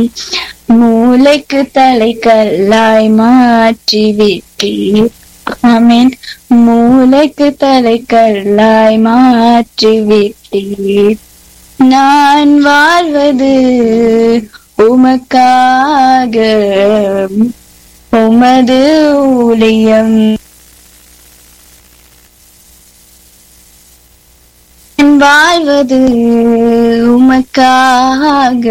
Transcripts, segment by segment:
மூளைக்கு தலைக்கல்லாய் மாற்றி விட்டீர் ஆமென் மூளைக்கு தலைக்கல்லாய் மாற்றி விட்டீர் நான் வாழ்வது உமக்காக உமது ஊழியம் நான் வாழ்வது உமக்காக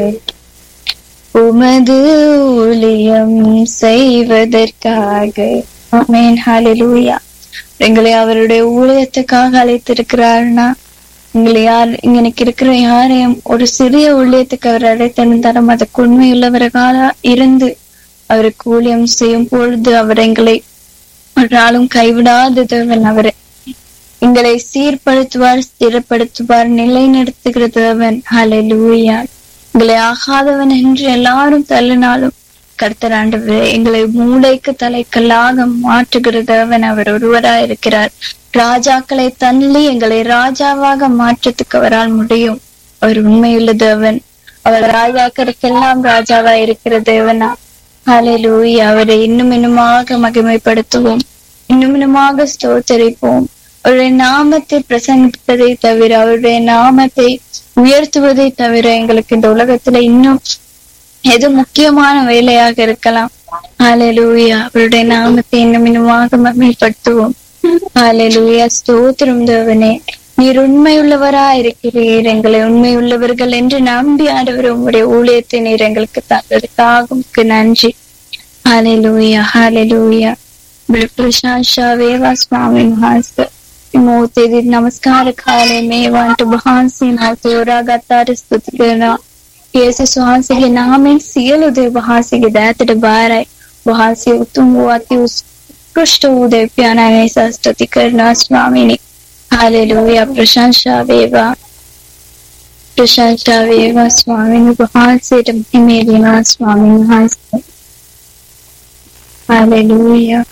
உமது ஊழியம் செய்வதற்காக ஆமென் ஹalleluya எங்களை அவருடைய ஊழியத்துக்காக அழைத்திருக்கிறார்னா எங்களை யார் இங்க இருக்கிற யாரையும் ஒரு சிறிய ஊழியத்துக்கு அவர் அழைத்திருந்தாலும் அதுக்கு உண்மையுள்ளவர்களாக இருந்து அவருக்கு ஊழியம் செய்யும் பொழுது அவர் எங்களை ஒரு நாளும் கைவிடாத தேவன் அவரை எங்களை சீர்படுத்துவார் ஸ்திரப்படுத்துவார் நிலைநிறுத்துகிற தேவன் ஹalleluya எங்களை ஆகாதவன் என்று எல்லாரும் தள்ளினாலும் கர்த்தர் ஆண்டவரே எங்களை மூளைக்கு தலைக்கல்லாக மாற்றுகிற தேவன் அவர் ஒருவராய் இருக்கிறார் ராஜாக்களை தள்ளி எங்களை ராஜாவாக மாற்றத்துக்கு அவரால் முடியும் அவர் உண்மையுள்ள தேவன் அவர் ராஜாக்களுக்கெல்லாம் ராஜாவா இருக்கிற தேவனா ஹalleluya அவரை இன்னும் இன்னுமாக மகிமைப்படுத்துவோம் இன்னும் இன்னுமாக ஸ்தோத்தரிப்போம் அவருடைய நாமத்தை பிரசங்கிப்பதை தவிர அவருடைய நாமத்தை உயர்த்துவதை தவிர எங்களுக்கு இந்த உலகத்துல இன்னும் எது முக்கியமான வேலையாக இருக்கலாம் ஹalleluya அவருடைய நாமத்தை இன்னும் இன்னுமாக மகிமைப்படுத்துவோம் ஹalleluya ஸ்தோத்திரம் தேவனே நீர் உண்மையுள்ளவரா இருக்கிறீர் எங்களை உண்மையுள்ளவர்கள் என்று நம்பி ஆண்டவர் உங்களுடைய ஊழியத்தை நீர் எங்களுக்கு தந்ததுக்காக உமக்கு நன்றி ஹalleluya hallelujah प्रशंसा वेवा स्वामी महास्कर मोते दी नमस्कार खाले मेवान तो बहान सी नाते और आगातार स्तुति करना येसे सुहासिಗೆ ನಾಮೆ ಸಿಯಲುದೆ ಬಹಾಸಿಗೆ ದಾತಡ ಬಾರೈ ಬಹಾಸಿ ಉತ್ತಮ ಅತಿ उत्कृष्ट उदय प्यानाने स्तुति करना स्वामिनी हालेलुया प्रशंसा वेवा प्रशंसा वेवा स्वामिनी बहान से मेरी ना स्वामी हालेलुया